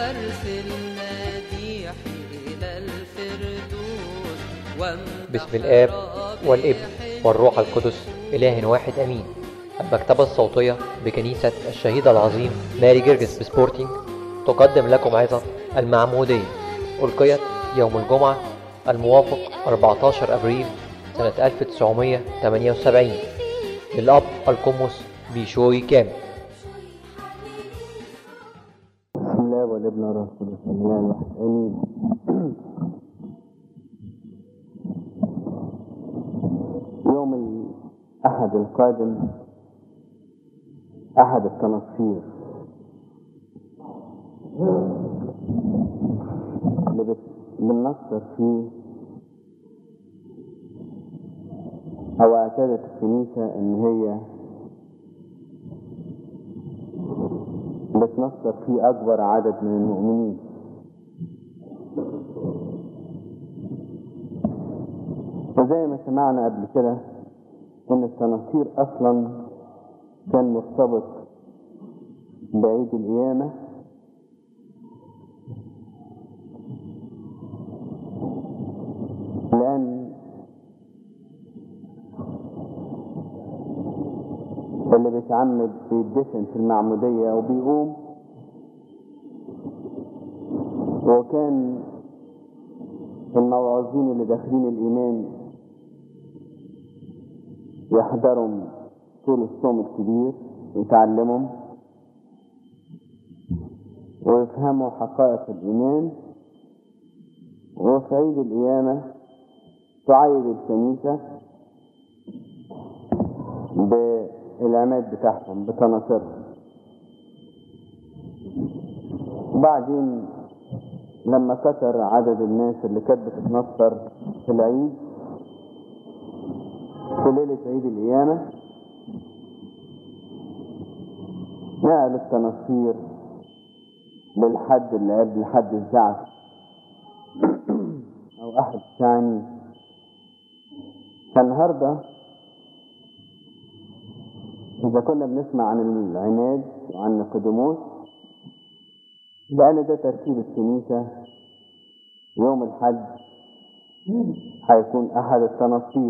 غرس المديح إلى الفردوس بسم الآب والابن والروح القدس إله واحد أمين المكتبة الصوتية بكنيسة الشهيد العظيم ماري جرجس بسبورتينج تقدم لكم عظة المعمودية ألقيت يوم الجمعة الموافق 14 أبريل سنة 1978 للأب القمص بيشوي كامل بسم الله والابن والروح القدس الله الواحد امين يوم الاحد القادم احد التنصير اللي بت- بننصر فيه او اعتادت الكنيسة ان هي بتنصر فيه أكبر عدد من المؤمنين وزي ما سمعنا قبل كده إن التنصير أصلا كان مرتبط بعيد القيامة لأن اللي بيتعمد بيدفن في المعمودية وبيقوم وكان الموعظين اللي داخلين الإيمان يحضروا طول الصوم الكبير ويتعلموا ويفهموا حقائق الإيمان وفي عيد القيامة تعيد الكنيسة بالعماد بتاعهم بتناصرهم وبعدين لما كتر عدد الناس اللي كانت بتتنصر في العيد في ليلة عيد القيامة نقل التناصير للحد اللي قبل حد الزعف أو أحد ثاني فالنهارده إذا كنا بنسمع عن العماد وعن نقدموس لأن ده ترتيب الكنيسة يوم الحد هيكون أحد التناصير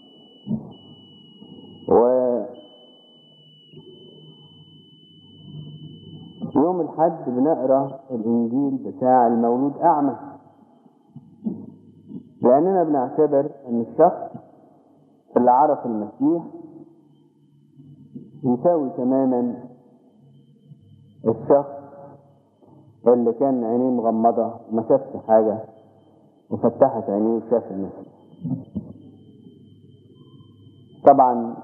و يوم الحد بنقرا الإنجيل بتاع المولود أعمى لأننا بنعتبر إن الشخص اللي عرف المسيح يساوي تماما الشخص اللي كان عينيه مغمضة ما شافش حاجة وفتحت عينيه وشاف المسيح طبعا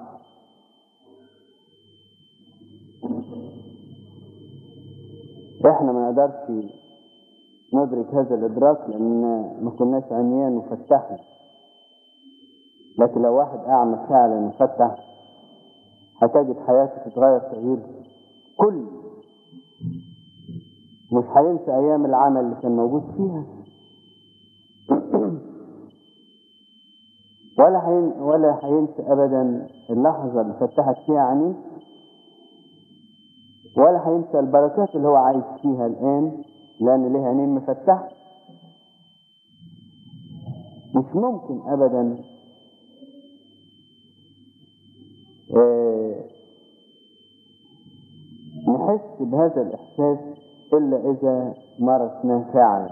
احنا ما نقدرش ندرك هذا الادراك لان ما كناش عميان وفتحنا لكن لو واحد اعمى فعلا وفتح هتجد حياته تتغير تغيير كل مش هينسى ايام العمل اللي كان موجود فيها ولا هين ولا هينسى ابدا اللحظه اللي فتحت فيها عينيه ولا هينسى البركات اللي هو عايش فيها الان لان ليه عينين مفتحه مش ممكن ابدا آه، نحس بهذا الإحساس إلا إذا مارسناه فعلا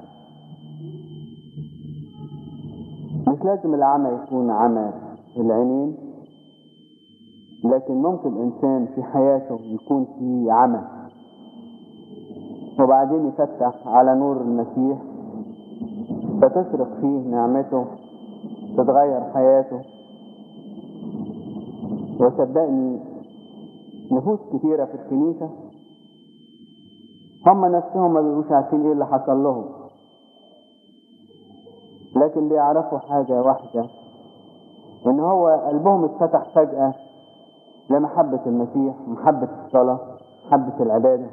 مش لازم العمى يكون عمى العينين لكن ممكن الإنسان في حياته يكون في عمى وبعدين يفتح على نور المسيح فتشرق فيه نعمته تتغير حياته وصدقني نفوس كتيرة في الكنيسة هم نفسهم ما بيبقوش عارفين ايه اللي حصل لهم لكن بيعرفوا حاجة واحدة ان هو قلبهم اتفتح فجأة لمحبة المسيح محبة الصلاة محبة العبادة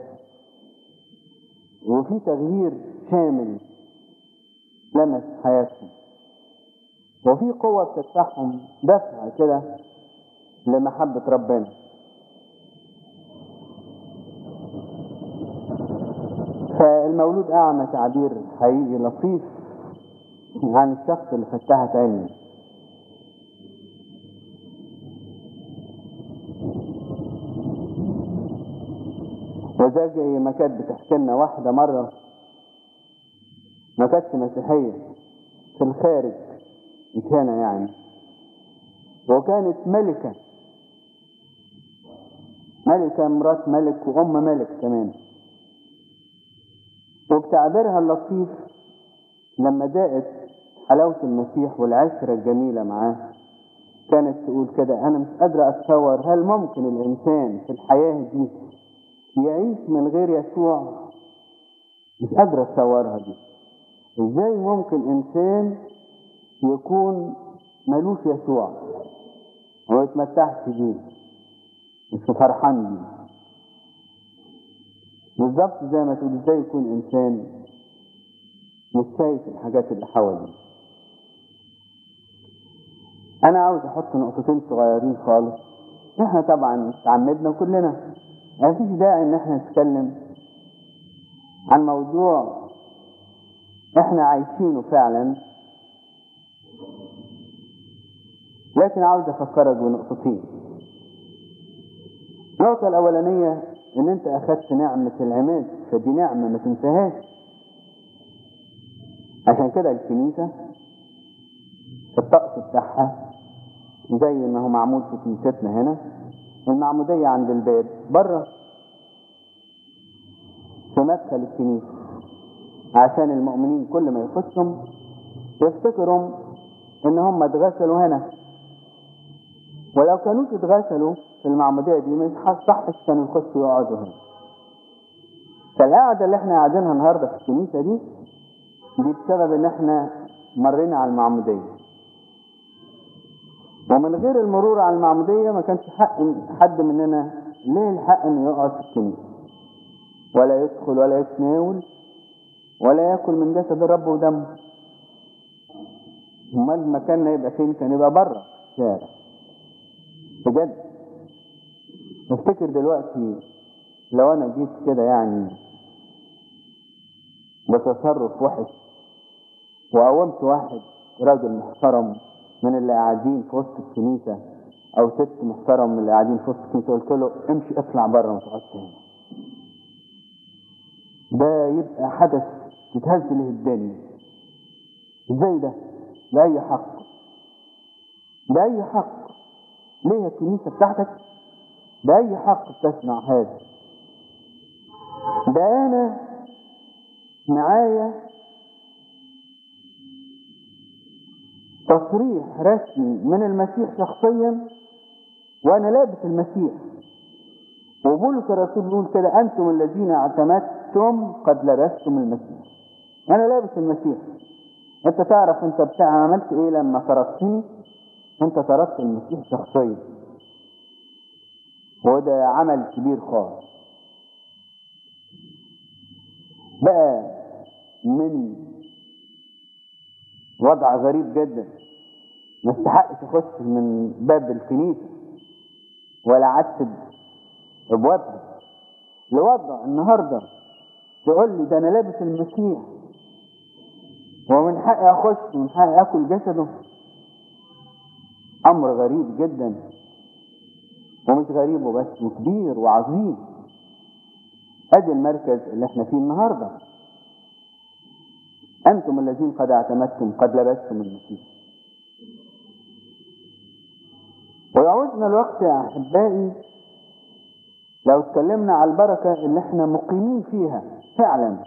وفي تغيير شامل لمس حياتهم وفي قوة بتفتحهم دفع كده لمحبة ربنا فالمولود أعمى تعبير حقيقي لطيف عن الشخص اللي فتحت عينه وده زي ما كانت بتحكي لنا واحدة مرة ما كانتش مسيحية في الخارج مش هنا يعني وكانت ملكة ملكة مرات ملك وأم ملك كمان وبتعبيرها اللطيف لما داقت حلاوة المسيح والعشرة الجميلة معاه كانت تقول كده أنا مش قادرة أتصور هل ممكن الإنسان في الحياة دي يعيش من غير يسوع مش قادرة أتصورها دي إزاي ممكن إنسان يكون ملوش يسوع وما يتمتعش بيه مش فرحان بيه بالظبط زي ما تقول ازاي يكون انسان مش شايف الحاجات اللي حواليه انا عاوز احط نقطتين صغيرين خالص احنا طبعا تعمدنا كلنا ما فيش داعي ان احنا نتكلم عن موضوع احنا عايشينه فعلا لكن عاوز افكرك بنقطتين النقطة الأولانية إن أنت أخذت نعمة العماد فدي نعمة ما تنساهاش عشان كده الكنيسة الطقس بتاعها زي ما هو معمول في كنيستنا هنا المعمودية عند الباب بره في مدخل الكنيسة عشان المؤمنين كل ما يخشهم يفتكروا إن هم اتغسلوا هنا ولو كانوش اتغسلوا في المعمودية دي مش صحش كانوا يخشوا يقعدوا هنا فالقعدة اللي احنا قاعدينها النهاردة في الكنيسة دي دي بسبب ان احنا مرينا على المعمودية ومن غير المرور على المعمودية ما كانش حق حد مننا ليه الحق انه يقعد في الكنيسة ولا يدخل ولا يتناول ولا ياكل من جسد الرب ودمه امال مكاننا يبقى فين كان يبقى بره الشارع بجد افتكر دلوقتي لو انا جيت كده يعني بتصرف وحش وقومت واحد راجل محترم من اللي قاعدين في وسط الكنيسة او ست محترم من اللي قاعدين في وسط الكنيسة قلت له امشي اطلع بره ما تقعدش هنا ده يبقى حدث تتهز له الدنيا ازاي ده بأي حق بأي حق ليه الكنيسة بتاعتك بأي حق بتصنع هذا ده أنا معايا تصريح رسمي من المسيح شخصيا وأنا لابس المسيح وبولس الرسول بيقول كده أنتم الذين اعتمدتم قد لبستم المسيح أنا لابس المسيح أنت تعرف أنت بتاع عملت إيه لما طردتني أنت طردت المسيح شخصيا وده عمل كبير خالص بقى من وضع غريب جدا ما استحقش اخش من باب الكنيسه ولا عتب ابوابها لوضع النهارده تقول لي ده انا لابس المسيح ومن حقي اخش ومن حقي اكل جسده امر غريب جدا ومش غريب وبس وكبير وعظيم ادي المركز اللي احنا فيه النهارده انتم الذين قد اعتمدتم قد لبستم المسيح ويعوزنا الوقت يا احبائي لو اتكلمنا على البركه اللي احنا مقيمين فيها فعلا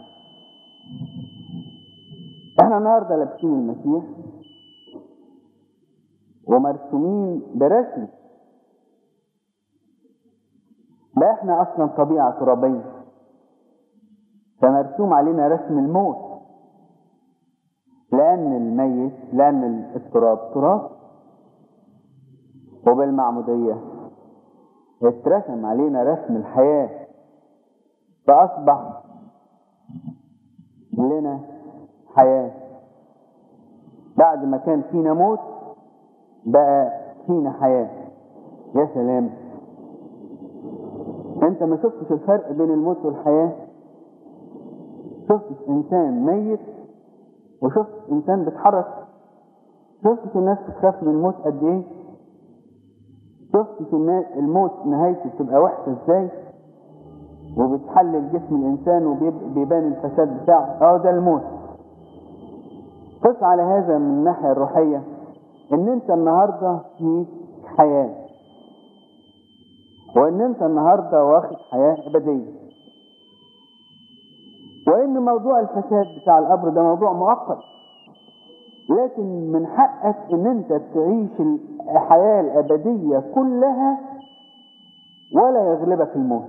احنا النهارده لابسين المسيح ومرسومين برسم لا احنا اصلا طبيعة ترابية فمرسوم علينا رسم الموت لان الميت لان التراب تراب وبالمعمودية اترسم علينا رسم الحياة فاصبح لنا حياة بعد ما كان فينا موت بقى فينا حياة يا سلام انت ما شفتش الفرق بين الموت والحياة شفتش انسان ميت وشفت انسان بيتحرك شفتش الناس بتخاف من الموت قد ايه شفتش الناس الموت نهايته بتبقى وحشه ازاي وبتحلل جسم الانسان وبيبان الفساد بتاعه اه ده الموت قس على هذا من الناحيه الروحيه ان انت النهارده في حياه وان انت النهارده واخد حياه ابديه وان موضوع الفساد بتاع القبر ده موضوع مؤقت لكن من حقك ان انت تعيش الحياه الابديه كلها ولا يغلبك الموت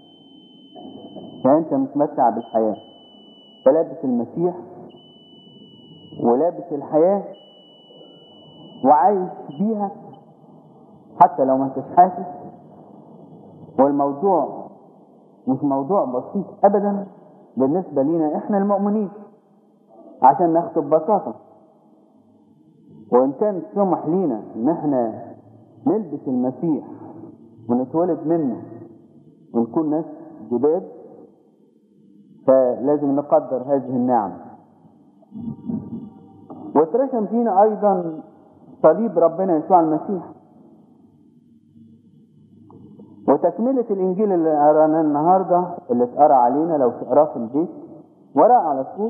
فانت متمتع بالحياه فلابس المسيح ولابس الحياه وعايش بيها حتى لو ما انتش حاسس والموضوع مش موضوع بسيط ابدا بالنسبه لينا احنا المؤمنين عشان ناخده ببساطه وان كان سمح لينا ان احنا نلبس المسيح ونتولد منه ونكون ناس جداد فلازم نقدر هذه النعم واترسم فينا ايضا صليب ربنا يسوع المسيح وتكملة الإنجيل اللي قرأناه النهاردة اللي اتقرأ علينا لو تقراه في البيت وراه على طول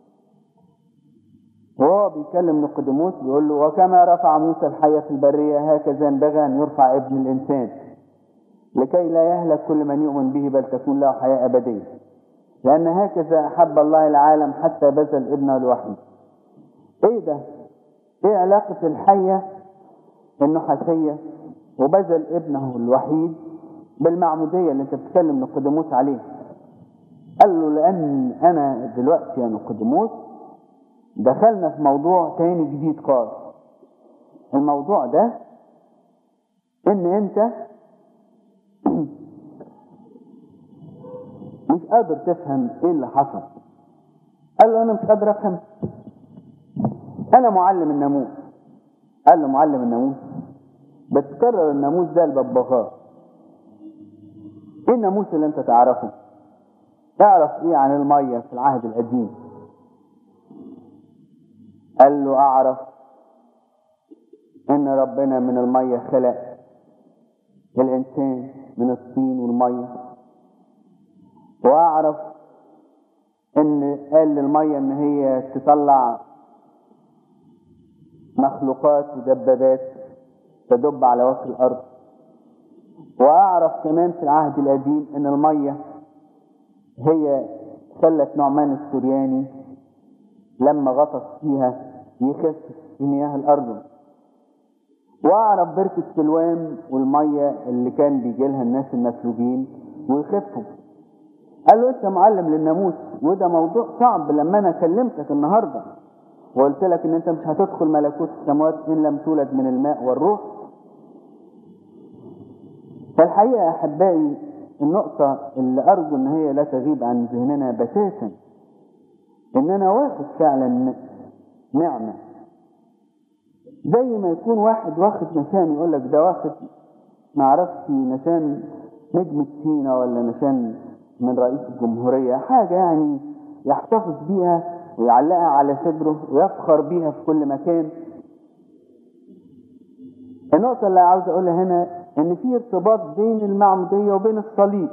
وهو بيكلم نقدموس بيقول له وكما رفع موسى الحية في البرية هكذا ينبغي أن يرفع ابن الإنسان لكي لا يهلك كل من يؤمن به بل تكون له حياة أبدية لأن هكذا أحب الله العالم حتى بذل ابنه الوحيد إيه ده؟ إيه علاقة الحية النحاسية وبذل ابنه الوحيد بالمعمودية اللي انت بتتكلم نقدموس عليها قال له لان انا دلوقتي يا نقدموس دخلنا في موضوع تاني جديد خالص الموضوع ده ان انت مش قادر تفهم ايه اللي حصل قال له انا مش قادر افهم انا معلم الناموس قال له معلم الناموس بتكرر الناموس ده الببغاء ايه الناموس اللي انت تعرفه تعرف ايه عن المية في العهد القديم قال له اعرف ان ربنا من المية خلق الانسان من الطين والمية واعرف ان قال للمية ان هي تطلع مخلوقات ودبابات تدب على وجه الارض واعرف كمان في العهد القديم ان الميه هي خلت نعمان السورياني لما غطس فيها يخف في مياه الارض واعرف بركة سلوان والمية اللي كان بيجي لها الناس المفلوجين ويخفوا قال له انت معلم للناموس وده موضوع صعب لما انا كلمتك النهارده وقلت لك ان انت مش هتدخل ملكوت السماوات ان لم تولد من الماء والروح فالحقيقة يا أحبائي النقطة اللي أرجو إن هي لا تغيب عن ذهننا بتاتا إن أنا واخد فعلا نعمة زي ما يكون واحد واخد نشان يقول لك ده واخد معرفش نشان نجمة سينا ولا نشان من رئيس الجمهورية حاجة يعني يحتفظ بيها ويعلقها على صدره ويفخر بيها في كل مكان النقطة اللي عاوز أقولها هنا ان في ارتباط بين المعمودية وبين الصليب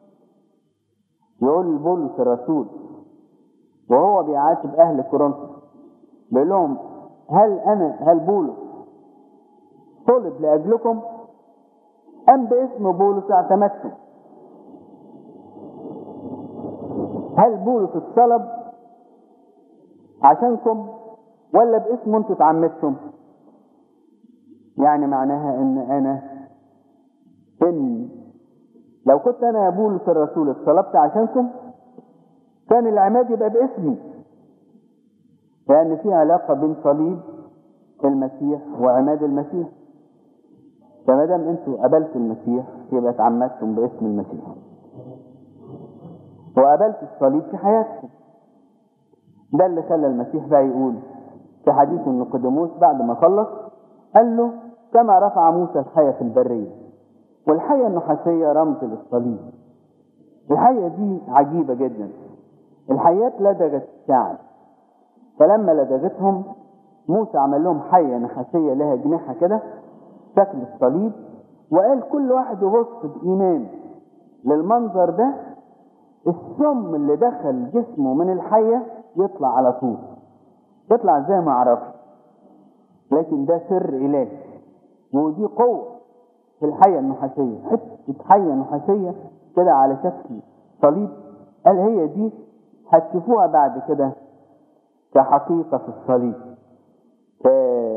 يقول بولس الرسول وهو بيعاتب اهل كورنثوس بيقول لهم هل انا هل بولس طلب لاجلكم ام باسم بولس اعتمدتم هل بولس اتصلب عشانكم ولا باسمه انتوا اتعمدتم يعني معناها ان انا ان لو كنت انا يا بولس الرسول اتصلبت عشانكم كان العماد يبقى باسمي لان في علاقه بين صليب المسيح وعماد المسيح فما دام انتوا قبلتوا المسيح يبقى اتعمدتم باسم المسيح وقبلتوا الصليب في حياتكم ده اللي خلى المسيح بقى يقول في حديث نيقوديموس بعد ما خلص قال له كما رفع موسى الحية في البرية والحية النحاسية رمز للصليب الحية دي عجيبة جدا الحيات لدغت الشعب فلما لدغتهم موسى عمل لهم حية نحاسية لها جناحها كده شكل الصليب وقال كل واحد يبص بإيمان للمنظر ده السم اللي دخل جسمه من الحية يطلع على طول يطلع زي ما اعرفش لكن ده سر إلهي ودي قوة في الحية النحاسية حتة حية نحاسية كده على شكل صليب قال هي دي هتشوفوها بعد كده كحقيقة في الصليب ف...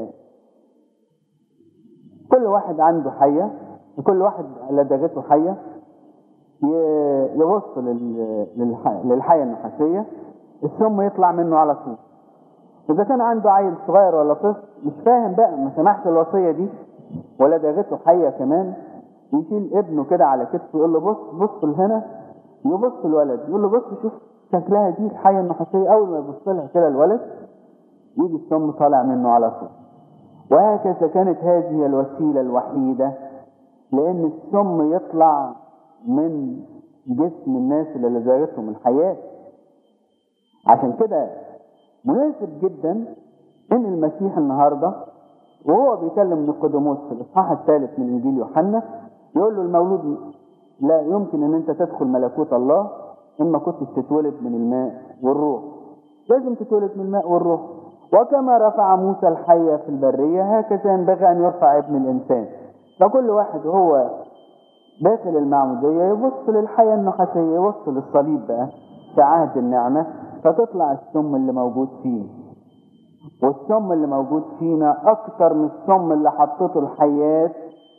كل واحد عنده حية كل واحد لدغته حية ي- يبص لل... للح... للحية النحاسية السم يطلع منه على طول إذا كان عنده عيل صغير ولا طفل مش فاهم بقى ما سمعش الوصية دي ولا دغته حية كمان يشيل ابنه كده على كتفه يقول له بص بص لهنا يبص الولد يقول له بص شوف شكلها دي الحية النحاسية أول ما يبص لها كده الولد يجي السم طالع منه على طول وهكذا كانت هذه الوسيلة الوحيدة لأن السم يطلع من جسم الناس اللي لزغتهم الحياة عشان كده مناسب جدا ان المسيح النهارده وهو بيكلم نيقوديموس في الاصحاح الثالث من انجيل يوحنا يقول له المولود لا يمكن ان انت تدخل ملكوت الله ان ما كنتش تتولد من الماء والروح لازم تتولد من الماء والروح وكما رفع موسى الحية في البرية هكذا ينبغي ان يرفع ابن الانسان فكل واحد هو داخل المعمودية يبص للحياة النحاسية يبص للصليب بقى في عهد النعمة فتطلع السم اللي موجود فيه والسم اللي موجود فينا أكتر من السم اللي حطته الحيات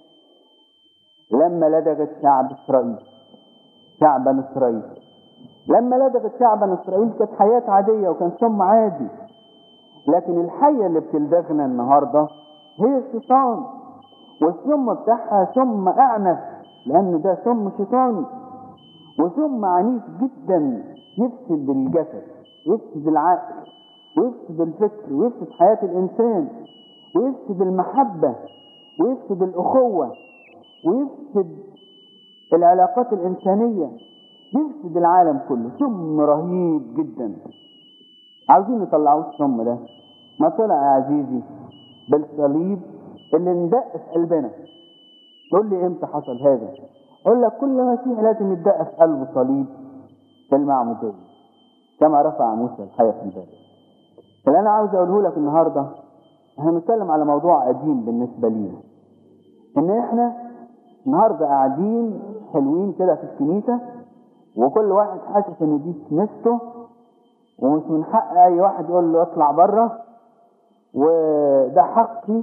لما لدغت شعب إسرائيل شعب بني إسرائيل لما لدغت شعب بني إسرائيل كانت حياة عادية وكان سم عادي لكن الحية اللي بتلدغنا النهاردة هي الشيطان والسم بتاعها سم أعنف لأن ده سم شيطاني وسم عنيف جدا يفسد الجسد ويفسد العقل ويفسد الفكر ويفسد حياة الإنسان ويفسد المحبة ويفسد الأخوة ويفسد العلاقات الإنسانية يفسد العالم كله سم رهيب جدا عاوزين يطلعوه السم ده ما طلع يا عزيزي بالصليب اللي اندق في قلبنا تقول لي امتى حصل هذا اقول لك كل مسيح لازم يدق في قلبه صليب في المعمودية كما رفع موسى الحياة في البر اللي انا عاوز اقوله لك النهارده احنا بنتكلم على موضوع قديم بالنسبة لينا ان احنا النهارده قاعدين حلوين كده في الكنيسة وكل واحد حاسس ان دي كنيسته ومش من حق اي واحد يقول له اطلع بره وده حقي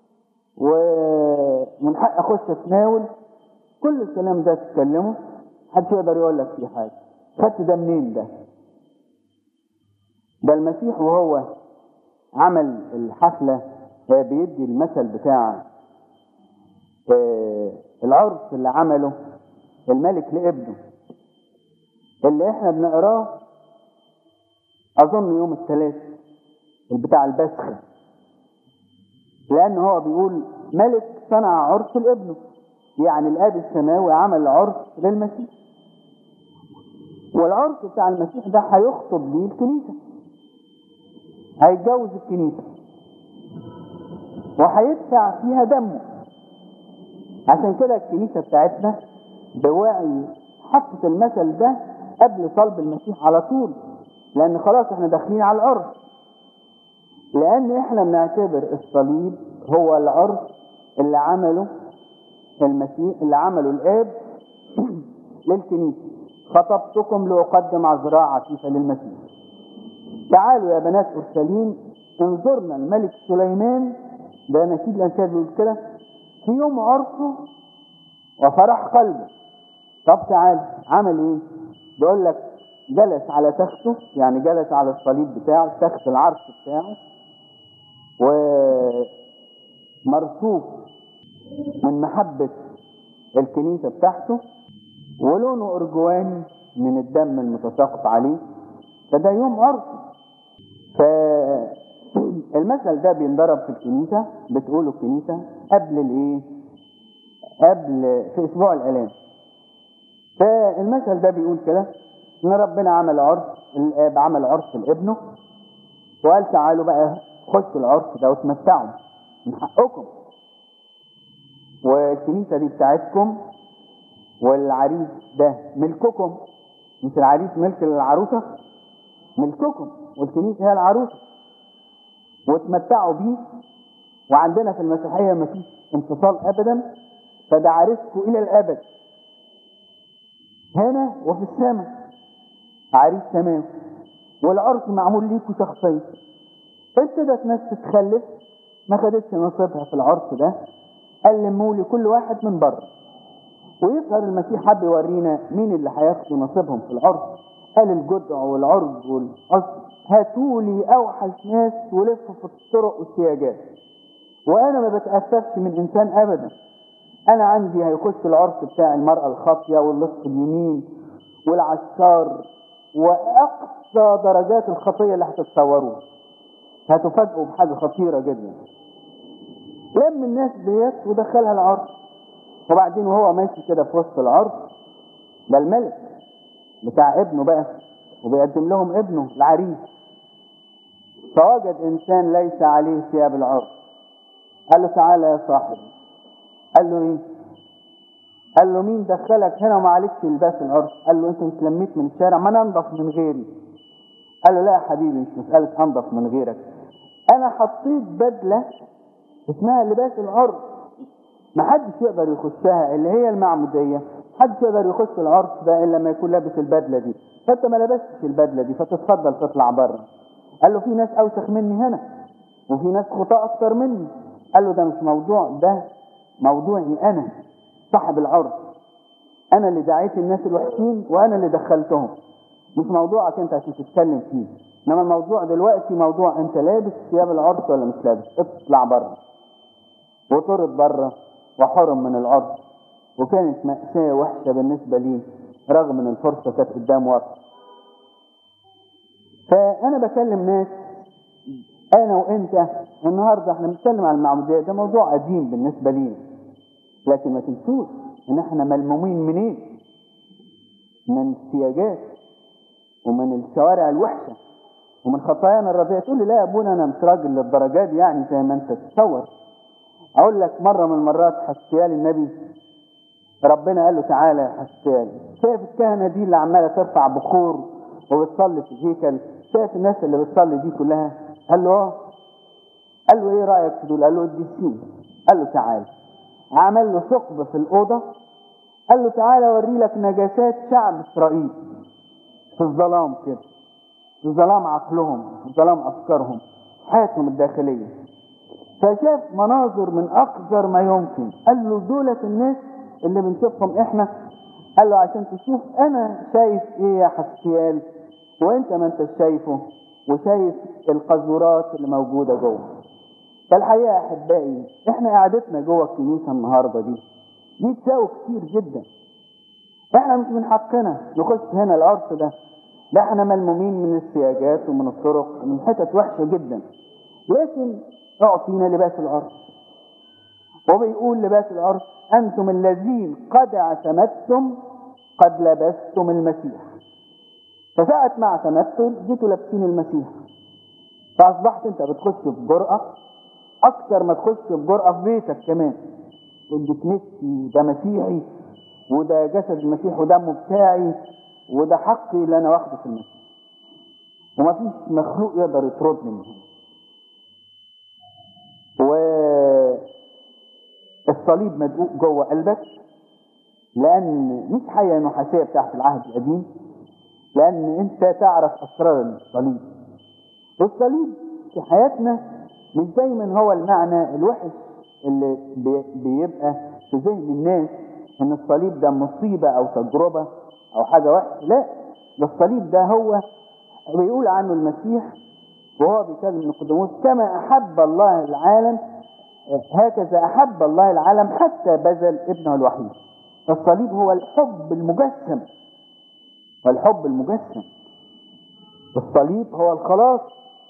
ومن حق اخش اتناول كل الكلام ده تتكلمه محدش يقدر يقول لك فيه حاجه خدت ده منين ده ده المسيح وهو عمل الحفله آه، بيدي المثل بتاع آه، العرس اللي عمله الملك لابنه اللي احنا بنقراه اظن يوم الثلاث بتاع البسخه لان هو بيقول ملك صنع عرس لابنه يعني الاب السماوي عمل عرس للمسيح والعرس بتاع المسيح ده هيخطب ليه الكنيسه هيتجوز الكنيسه وهيدفع فيها دمه عشان كده الكنيسه بتاعتنا بوعي حطت المثل ده قبل صلب المسيح على طول لان خلاص احنا داخلين على العرس لان احنا بنعتبر الصليب هو العرس اللي عمله المسيح اللي عمله الاب للكنيسه خطبتكم لاقدم عذراء عفيفه للمسيح تعالوا يا بنات اورشليم انظرنا الملك سليمان ده نشيد الانشاد بيقول كده في يوم عرسه وفرح قلبه طب تعال عمل ايه بيقول لك جلس على تخته يعني جلس على الصليب بتاعه تخت العرش بتاعه ومرصوف من محبة الكنيسة بتاعته ولونه أرجواني من الدم المتساقط عليه فده يوم عرس فالمثل ده بينضرب في الكنيسة بتقوله الكنيسة قبل الايه قبل في اسبوع الالام فالمثل ده بيقول كده ان ربنا عمل عرس الاب عمل عرس لابنه وقال تعالوا بقى خشوا العرس ده وتمتعوا من حقكم والكنيسه دي بتاعتكم والعريس ده ملككم مش العريس ملك العروسه ملككم والكنيسه هي العروسه وتمتعوا بيه وعندنا في المسيحيه مفيش انفصال ابدا فده عريسكم الى الابد هنا وفي السماء عريس سماوي والعرس معمول ليكوا شخصيا ابتدت ناس تتخلف ما خدتش نصيبها في العرس ده قال لموا لي كل واحد من بره ويظهر المسيح حب يورينا مين اللي هياخدوا نصيبهم في العرس قال الجدع والعرج والقصد هاتوا لي اوحش ناس ولفوا في الطرق والسياجات وانا ما بتاسفش من انسان ابدا انا عندي هيخش العرس بتاع المراه الخاطيه واللص اليمين والعشار واقصى درجات الخطيه اللي هتتصوروها هتفاجئوا بحاجه خطيره جدا لم الناس ديت ودخلها العرس وبعدين وهو ماشي كده في وسط العرس ده الملك بتاع ابنه بقى وبيقدم لهم ابنه العريس فوجد انسان ليس عليه ثياب العرس قال له تعالى يا صاحبي قال له ايه قال له مين دخلك هنا وما عليكش لباس العرس قال له انت مش لميت من الشارع ما انا انضف من غيري قال له لا يا حبيبي مش مسألة انضف من غيرك انا حطيت بدلة اسمها لباس العرس ما حدش يقدر يخشها اللي هي المعمودية حدش يقدر يخش العرس ده الا لما يكون لابس البدلة دي فانت ما لبستش البدلة دي فتتفضل تطلع بره قال له في ناس اوسخ مني هنا وفي ناس خطاء اكتر مني قال له ده مش موضوع ده موضوعي انا صاحب العرس انا اللي دعيت الناس الوحشين وانا اللي دخلتهم مش موضوعك انت عشان تتكلم فيه انما الموضوع دلوقتي موضوع انت لابس ثياب العرس ولا مش لابس اطلع بره وطرد بره وحرم من العرس وكانت مأساة وحشة بالنسبة لي رغم ان الفرصة كانت قدام وقت فانا بكلم ناس انا وانت النهارده احنا بنتكلم عن المعمودية ده موضوع قديم بالنسبة لينا لكن ما تنسوش ان احنا ملمومين منين من السياجات ومن الشوارع الوحشة ومن خطايانا الرديئة تقول لي لا يا ابونا انا مش راجل للدرجات دي يعني زي ما انت تتصور اقول لك مرة من المرات حسيال النبي ربنا قال له تعالى يا حسيال شايف الكهنة دي اللي عمالة ترفع بخور وبتصلي في الهيكل شايف الناس اللي بتصلي دي كلها قال له اه قال له ايه رايك في دول قال له اديسين قال له تعالى عمل له ثقب في الاوضه قال له تعالى اوري لك نجاسات شعب اسرائيل في الظلام كده في ظلام عقلهم في ظلام افكارهم حياتهم الداخليه فشاف مناظر من اقذر ما يمكن قال له دولة الناس اللي بنشوفهم احنا قال له عشان تشوف انا شايف ايه يا حسيال وانت ما انت شايفه وشايف القذورات اللي موجوده جوه فالحقيقه يا احبائي احنا قعدتنا جوه الكنيسه النهارده دي دي تساوي كتير جدا احنا مش من حقنا نخش هنا العرس ده لا احنا ملمومين من السياجات ومن الطرق من حتت وحشه جدا لكن اعطينا لباس العرس وبيقول لباس العرس انتم الذين قد اعتمدتم قد لبستم المسيح فساعة ما اعتمدتم جيتوا لابسين المسيح فاصبحت انت بتخش بجرأة اكتر ما تخش بجرأة في بيتك كمان تقول دي كنيستي ده مسيحي وده جسد المسيح ودمه بتاعي وده حقي اللي انا واخده في المسيح ومفيش مخلوق يقدر يطردني من هنا والصليب مدقوق جوه قلبك لان مش حياه نحاسيه بتاعت العهد القديم لان انت تعرف اسرار الصليب والصليب في حياتنا مش دايما هو المعنى الوحش اللي بي- بيبقى في ذهن الناس ان الصليب ده مصيبه او تجربه او حاجه وحشه لا ده الصليب ده هو بيقول عنه المسيح وهو بيكلم نيقوديموس كما احب الله العالم هكذا احب الله العالم حتى بذل ابنه الوحيد فالصليب هو الحب المجسم والحب المجسم الصليب هو الخلاص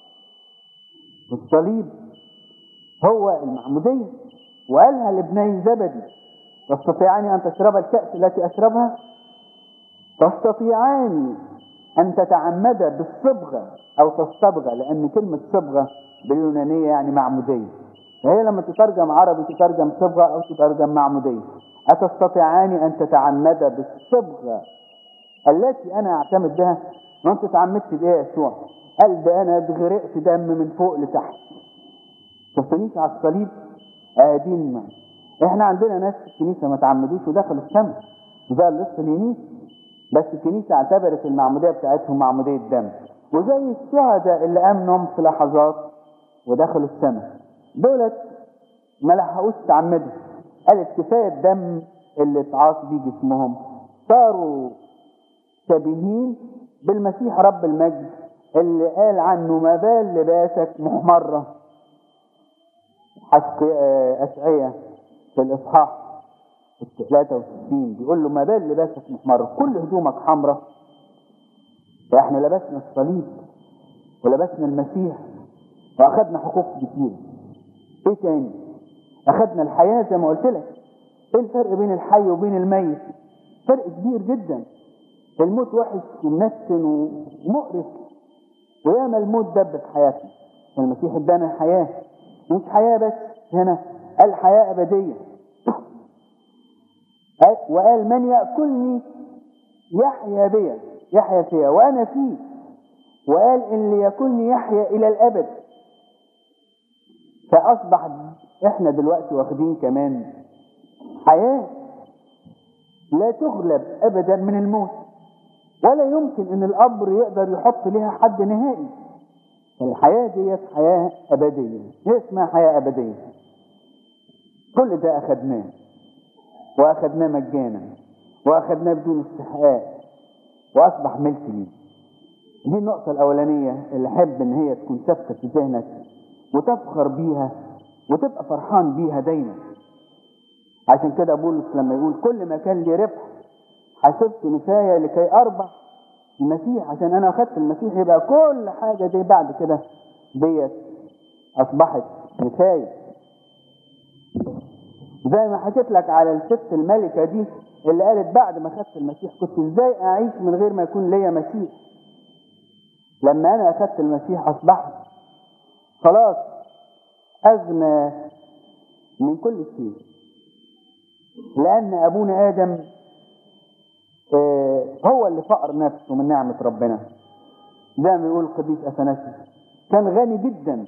الصليب هو المعمودية وقالها لابني زبدي تستطيعان أن تشرب الكأس التي أشربها تستطيعان أن تتعمد بالصبغة أو تصطبغ لأن كلمة صبغة باليونانية يعني معمودية فهي لما تترجم عربي تترجم صبغة أو تترجم معمودية أتستطيعان أن تتعمد بالصبغة التي أنا أعتمد بها ما أنت تعمدت بإيه يا يسوع قال ده أنا غرقت دم من فوق لتحت شفتنيش على الصليب قاعدين معي احنا عندنا ناس في الكنيسه ما تعمدوش ودخلوا السماء زي اللص اليمين بس الكنيسه اعتبرت المعموديه بتاعتهم معموديه دم وزي الشهداء اللي امنهم في لحظات ودخلوا السماء دولت ما لحقوش تعمدوا قالت كفايه الدم اللي اتعاص بيه جسمهم صاروا شبيهين بالمسيح رب المجد اللي قال عنه ما بال لباسك محمره حسق أشعية في الإصحاح 63 بيقول له ما بال لباسك محمر كل هدومك حمراء فاحنا لبسنا الصليب ولبسنا المسيح واخدنا حقوق كتير ايه تاني اخدنا الحياة زي ما قلت لك ايه الفرق بين الحي وبين الميت فرق كبير جدا الموت وحش ومنتن ومقرف وياما الموت دب في حياتنا المسيح ادانا حياه مش حياة بس هنا قال حياة أبدية وقال من يأكلني يحيا بي يحيا فيها وأنا فيه وقال إن ليكلني يحيا إلى الأبد فأصبح إحنا دلوقتي واخدين كمان حياة لا تغلب أبدا من الموت ولا يمكن إن القبر يقدر يحط لها حد نهائي الحياة ديت حياة أبدية هي اسمها حياة أبدية كل ده أخدناه وأخدناه مجانا وأخدناه بدون استحقاق وأصبح ملك لي دي النقطة الأولانية اللي أحب إن هي تكون ثابتة في ذهنك وتفخر بيها وتبقى فرحان بيها دايما عشان كده بولس لما يقول كل ما كان لي ربح حسبت نفاية لكي أربح المسيح عشان انا اخدت المسيح يبقى كل حاجه دي بعد كده ديت اصبحت نفايه زي ما حكيت لك على الست الملكه دي اللي قالت بعد ما اخدت المسيح كنت ازاي اعيش من غير ما يكون ليا مسيح لما انا اخدت المسيح اصبحت خلاص اغنى من كل شيء لان ابونا ادم هو اللي فقر نفسه من نعمة ربنا زي ما يقول القديس أثناسيوس كان غني جدا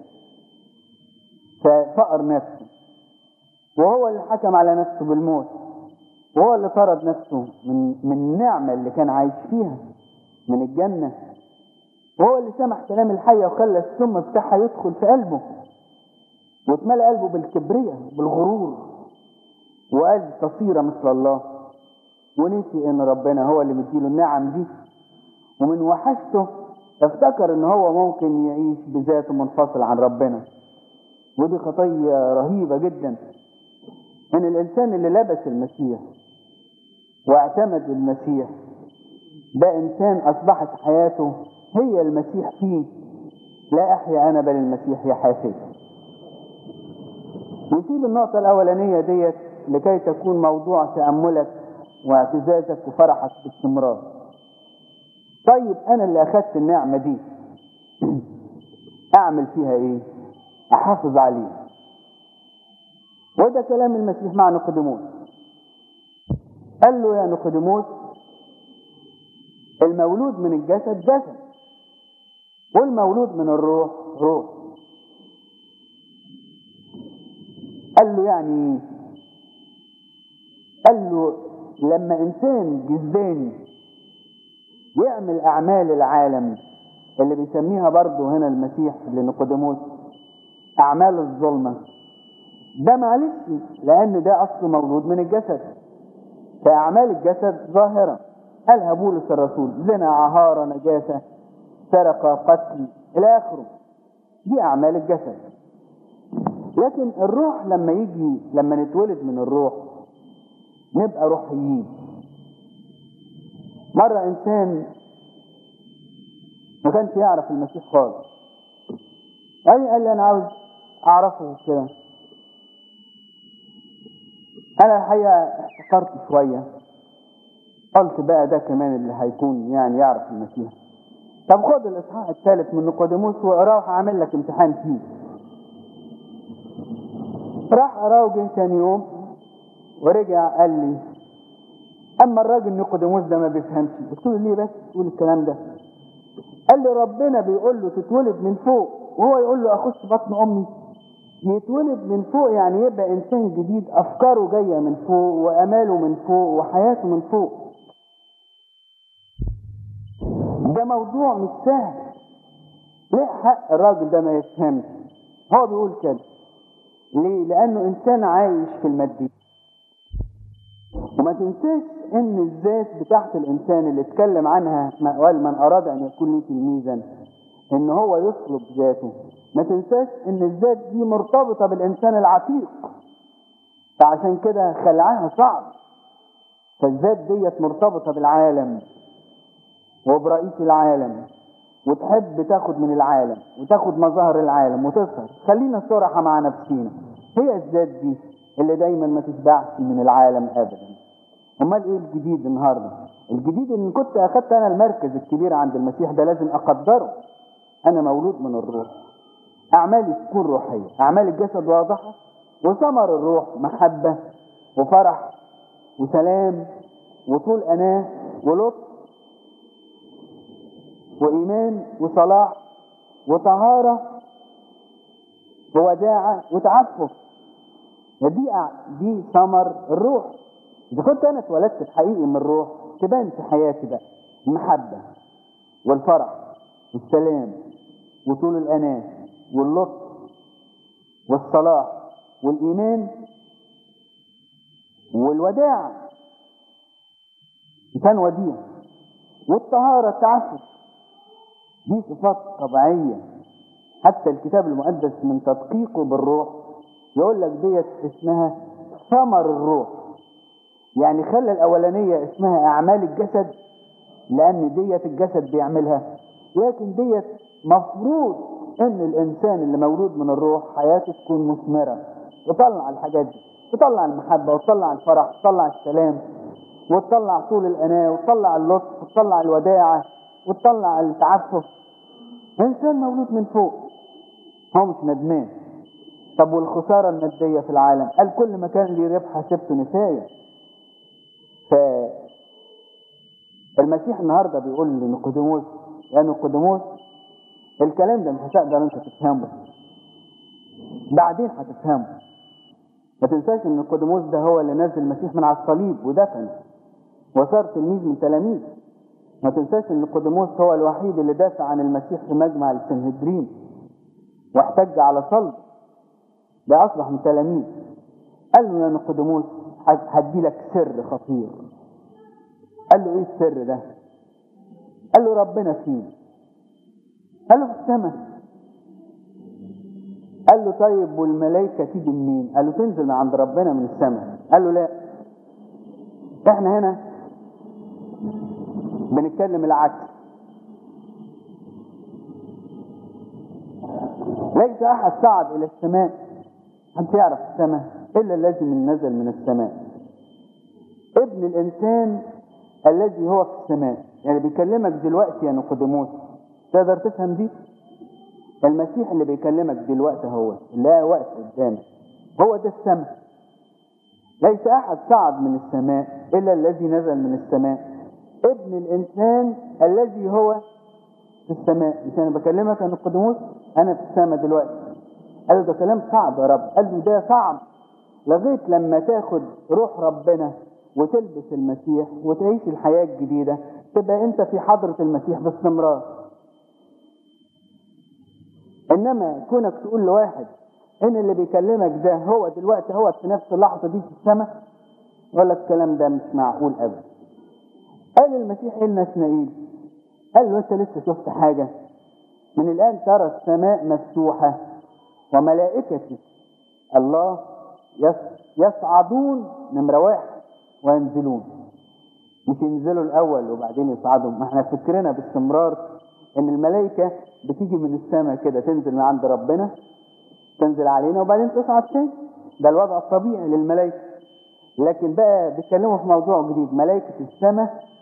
ففقر نفسه وهو اللي حكم على نفسه بالموت وهو اللي طرد نفسه من من النعمة اللي كان عايش فيها من الجنة وهو اللي سمح كلام الحية وخلى السم بتاعها يدخل في قلبه واتملى قلبه بالكبرية بالغرور وقال تصير مثل الله ونسي ان ربنا هو اللي مديله النعم دي ومن وحشته افتكر ان هو ممكن يعيش بذاته منفصل عن ربنا ودي خطية رهيبة جدا ان الانسان اللي لبس المسيح واعتمد المسيح ده انسان اصبحت حياته هي المسيح فيه لا احيا انا بل المسيح يحيا فيه نسيب النقطة الاولانية ديت لكي تكون موضوع تأملك واعتزازك وفرحك باستمرار طيب انا اللي اخدت النعمه دي اعمل فيها ايه احافظ عليها وده كلام المسيح مع نقدموس قال له يا نقدموس المولود من الجسد جسد والمولود من الروح روح قال له يعني قال له لما انسان جسداني يعمل اعمال العالم اللي بيسميها برضه هنا المسيح لنقدموس اعمال الظلمه ده معلش لان ده اصله مولود من الجسد فاعمال الجسد ظاهره قالها بولس الرسول زنا عهاره نجاسه سرقه قتل الى اخره دي اعمال الجسد لكن الروح لما يجي لما نتولد من الروح نبقى روحيين مرة إنسان ما كانش يعرف المسيح خالص يعني قال لي أنا عاوز أعرفه كده أنا الحقيقة احتقرت شوية قلت بقى ده كمان اللي هيكون يعني يعرف المسيح طب خد الاصحاح الثالث من نيقوديموس واقراه وهعمل لك امتحان فيه راح قراه وجه تاني يوم ورجع قال لي اما الراجل نيقوديموس ده ما بيفهمش قلت له ليه بس تقول الكلام ده قال لي ربنا بيقول له تتولد من فوق وهو يقول له اخش بطن امي يتولد من فوق يعني يبقى انسان جديد افكاره جايه من فوق واماله من فوق وحياته من فوق ده موضوع مش سهل ليه حق الراجل ده ما يفهمش هو بيقول كده ليه لانه انسان عايش في الماديه وما تنساش ان الذات بتاعت الانسان اللي اتكلم عنها قال من اراد ان يكون لي تلميذا ان هو يطلب ذاته ما تنساش ان الذات دي مرتبطه بالانسان العتيق فعشان كده خلعها صعب فالذات ديت مرتبطه بالعالم وبرئيس العالم وتحب تاخد من العالم وتاخد مظاهر العالم وتسهر خلينا صراحه مع نفسينا هي الذات دي اللي دايما ما تشبعش من العالم ابدا امال ايه الجديد النهارده الجديد ان كنت اخدت انا المركز الكبير عند المسيح ده لازم اقدره انا مولود من الروح اعمالي تكون روحيه اعمال الجسد واضحه وثمر الروح محبه وفرح وسلام وطول اناه ولطف وايمان وصلاح وطهاره ووداعه وتعفف ودي دي ثمر الروح اذا كنت انا اتولدت حقيقي من الروح تبان في حياتي بقى المحبه والفرح والسلام وطول الاناه واللطف والصلاح والايمان والوداع انسان وديع والطهاره التعفف دي صفات طبيعيه حتى الكتاب المقدس من تدقيقه بالروح يقول لك ديت اسمها ثمر الروح يعني خلى الاولانيه اسمها اعمال الجسد لان ديت الجسد بيعملها لكن ديت مفروض ان الانسان اللي مولود من الروح حياته تكون مثمره وطلع الحاجات دي تطلع المحبه وتطلع الفرح وتطلع السلام وتطلع طول الاناه وتطلع اللطف وتطلع الوداعه وتطلع التعفف انسان مولود من فوق هو مش ندمان طب والخساره الماديه في العالم قال كل ما كان لي ربح حسبته نفايه ف المسيح النهارده بيقول لنيقوديموس يا نيقوديموس الكلام ده مش هتقدر انت تفهمه بعدين هتفهمه ما تنساش ان نيقوديموس ده هو اللي نزل المسيح من على الصليب ودفن وصار تلميذ من تلاميذ ما تنساش ان نيقوديموس هو الوحيد اللي دافع عن المسيح في مجمع السنهدرين واحتج على صلب ده اصبح من تلاميذ قال له يا نيقوديموس هدي لك سر خطير قال له ايه السر ده قال له ربنا فين قال له في السماء قال له طيب والملائكة تيجي منين قال له تنزل من عند ربنا من السماء قال له لا احنا هنا بنتكلم العكس ليس احد صعد الى السماء انت يعرف السماء الا الذي من نزل من السماء ابن الانسان الذي هو في السماء يعني بيكلمك دلوقتي يا نيقوديموس تقدر تفهم دي المسيح اللي بيكلمك دلوقتي هو لا وقت قدامك هو ده السماء ليس احد صعد من السماء الا الذي نزل من السماء ابن الانسان الذي هو في السماء مش انا بكلمك يا نيقوديموس انا في السماء دلوقتي قال له ده كلام صعب يا رب قال له ده صعب لغايه لما تاخد روح ربنا وتلبس المسيح وتعيش الحياه الجديده تبقى انت في حضره المسيح باستمرار انما كونك تقول لواحد ان اللي بيكلمك ده هو دلوقتي هو في نفس اللحظه دي في السماء يقول لك الكلام ده مش معقول ابدا قال المسيح ايه لنسنائيل قال له انت لسه شفت حاجه من الان ترى السماء مفتوحه وملائكه الله يصعدون نمره واحد وينزلون مش ينزلوا الاول وبعدين يصعدوا ما احنا فكرنا باستمرار ان الملائكه بتيجي من السماء كده تنزل من عند ربنا تنزل علينا وبعدين تصعد تاني ده الوضع الطبيعي للملائكه لكن بقى بيتكلموا في موضوع جديد ملائكه السماء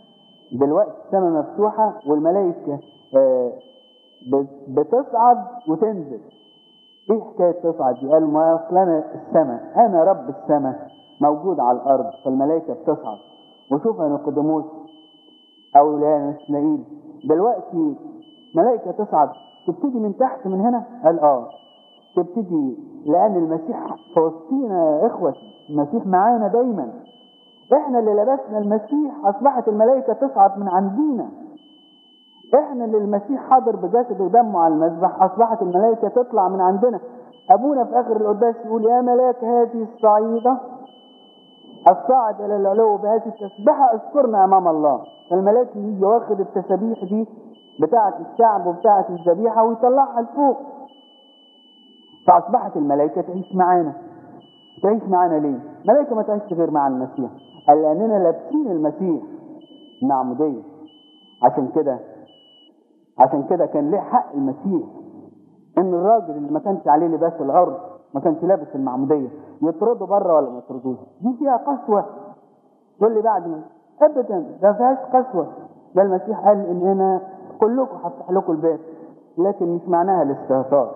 دلوقتي السماء مفتوحة والملائكة آه، بت- بتصعد وتنزل ايه حكاية تصعد دي؟ قال ما اصل انا السماء انا رب السماء موجود على الارض فالملائكة بتصعد وشوف انا قدموس او لا اسماعيل دلوقتي ملائكة تصعد تبتدي من تحت من هنا قال اه تبتدي لان المسيح في وسطينا يا اخوة المسيح معانا دايما احنا اللي لبسنا المسيح اصبحت الملائكة تصعد من عندنا احنا اللي المسيح حاضر بجسده ودمه على المذبح اصبحت الملائكة تطلع من عندنا ابونا في اخر القداس يقول يا ملاك هذه الصعيدة الصاعد الى العلو بهذه التسبحة اذكرنا امام الله الملاك يجي واخد التسابيح دي بتاعة الشعب وبتاعة الذبيحة ويطلعها لفوق فاصبحت الملائكة تعيش معانا تعيش معانا ليه؟ الملائكة ما تعيش غير مع المسيح قال لاننا لابسين المسيح معمودية عشان كده عشان كده كان ليه حق المسيح ان الراجل اللي ما كانش عليه لباس الارض ما كانش لابس المعموديه يطرده بره ولا ما يطردوش دي فيها قسوه تقول لي بعد ما ابدا ده ما فيهاش قسوه ده المسيح قال ان انا كلكم هفتح لكم الباب لكن مش معناها الاستهتار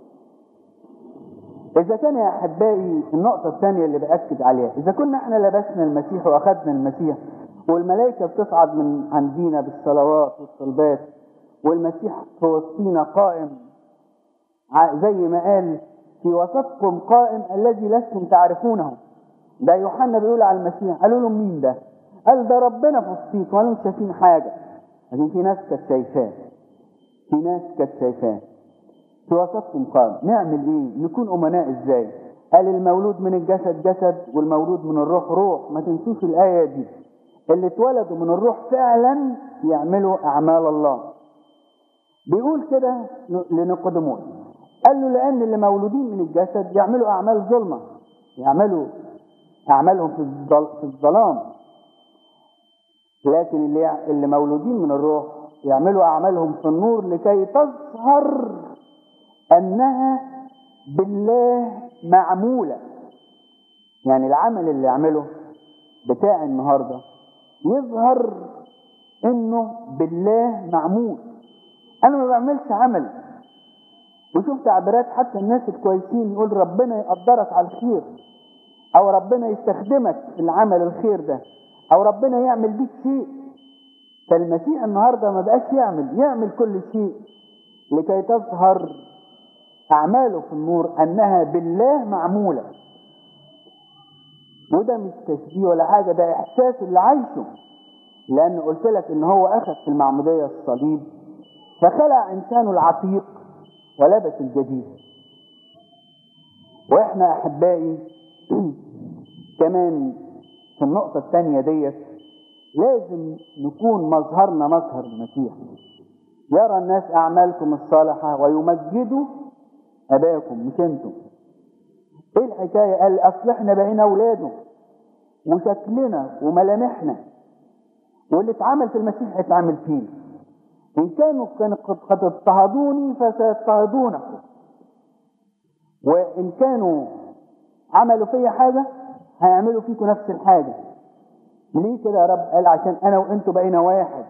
إذا كان يا أحبائي النقطة الثانية اللي بأكد عليها إذا كنا إحنا لبسنا المسيح وأخذنا المسيح والملائكة بتصعد من عندنا بالصلوات والصلبات والمسيح في وسطينا قائم ع- زي ما قال في وسطكم قائم الذي لستم تعرفونه ده يوحنا بيقول على المسيح قالوا له مين ده؟ قال ده ربنا في وسطيكم قالوا مش شايفين حاجة لكن في ناس كانت شايفاه في ناس كانت شايفاه في وسطكم قال نعمل ايه نكون امناء ازاي قال المولود من الجسد جسد والمولود من الروح روح ما تنسوش الايه دي اللي اتولدوا من الروح فعلا يعملوا اعمال الله بيقول كده لنقدمون قال له لان اللي مولودين من الجسد يعملوا اعمال ظلمه يعملوا اعمالهم في الظل- في الظلام لكن اللي اللي مولودين من الروح يعملوا اعمالهم في النور لكي تظهر انها بالله معموله يعني العمل اللي يعمله بتاع النهارده يظهر انه بالله معمول انا ما بعملش عمل وشوف تعبيرات حتى الناس الكويسين يقول ربنا يقدرك على الخير او ربنا يستخدمك في العمل الخير ده او ربنا يعمل بيك شيء فالمسيح النهارده ما بقاش يعمل يعمل كل شيء لكي تظهر اعماله في النور انها بالله معموله وده مش تشبيه ولا حاجه ده احساس اللي عايشه لان قلت لك ان هو اخذ في المعموديه الصليب فخلع انسانه العتيق ولبس الجديد واحنا احبائي كمان في النقطة الثانية ديت لازم نكون مظهرنا مظهر المسيح يرى الناس أعمالكم الصالحة ويمجدوا أباكم مش أنتم إيه الحكاية؟ قال أصل إحنا بقينا أولاده وشكلنا وملامحنا واللي اتعمل في المسيح اتعمل فينا إن كانوا كانوا قد قد اضطهدوني فسيضطهدونكم وإن كانوا عملوا فيا حاجة هيعملوا فيكم نفس الحاجة ليه كده يا رب قال عشان أنا وأنتوا بقينا واحد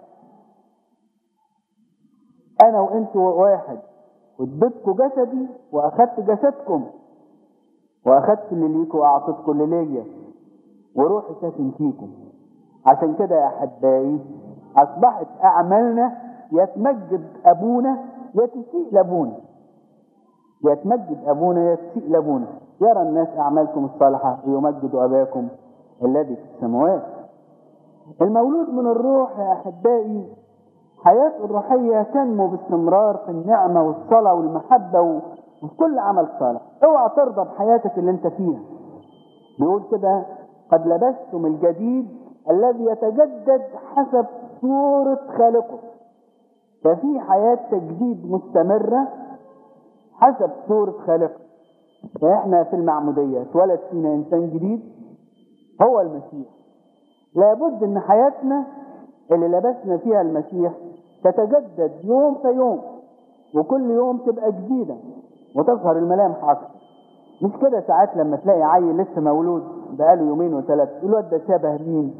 أنا وأنتوا واحد واديتكم جسدي وأخدت جسدكم وأخدت اللي ليكوا وأعطيتكم اللي ليا وروحي ساكن فيكم عشان كده يا أحبائي أصبحت أعمالنا يتمجد أبونا يتسيء لأبونا يتمجد أبونا يتسيء لأبونا يرى الناس أعمالكم الصالحة ويمجدوا أباكم الذي في السماوات المولود من الروح يا أحبائي حياته الروحية تنمو باستمرار في النعمة والصلاة والمحبة و- وفي كل عمل صالح اوعى ترضى بحياتك اللي انت فيها بيقول كده قد لبستم الجديد الذي يتجدد حسب صورة خالقه ففي حياة تجديد مستمرة حسب صورة خالقه فاحنا في المعمودية اتولد فينا انسان جديد هو المسيح لابد ان حياتنا اللي لبسنا فيها المسيح تتجدد يوم في يوم وكل يوم تبقى جديدة وتظهر الملامح اكتر مش كده ساعات لما تلاقي عيل لسه مولود بقاله يومين وثلاثة الواد ده شبه مين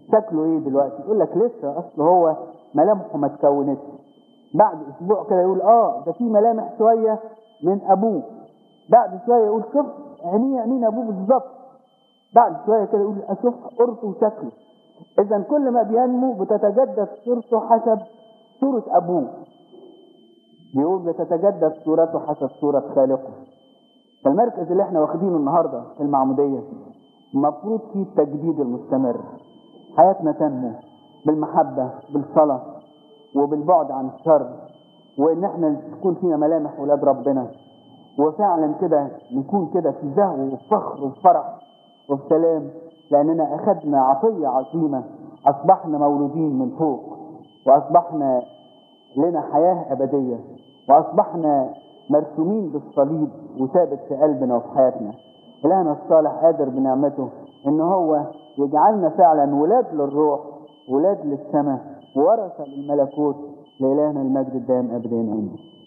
شكله ايه دلوقتي يقول لك لسه اصل هو ملامحه ما اتكونتش بعد اسبوع كده يقول اه ده في ملامح شويه من ابوه بعد شويه يقول شوف عينيه عينين ابوه بالظبط بعد شويه كده يقول اشوف قرصه وشكله اذا كل ما بينمو بتتجدد صورته حسب صوره ابوه بيقول بتتجدد صورته حسب صوره خالقه فالمركز اللي احنا واخدينه النهارده في المعموديه المفروض فيه التجديد المستمر حياتنا تنمو بالمحبه بالصلاه وبالبعد عن الشر وان احنا تكون فينا ملامح ولاد ربنا وفعلا كده نكون كده في زهو وفخر وفرح وبسلام لاننا اخذنا عطيه عظيمه اصبحنا مولودين من فوق واصبحنا لنا حياه ابديه واصبحنا مرسومين بالصليب وثابت في قلبنا وفي حياتنا الهنا الصالح قادر بنعمته ان هو يجعلنا فعلا ولاد للروح ولاد للسماء ورثه للملكوت لالهنا المجد الدائم ابدا امين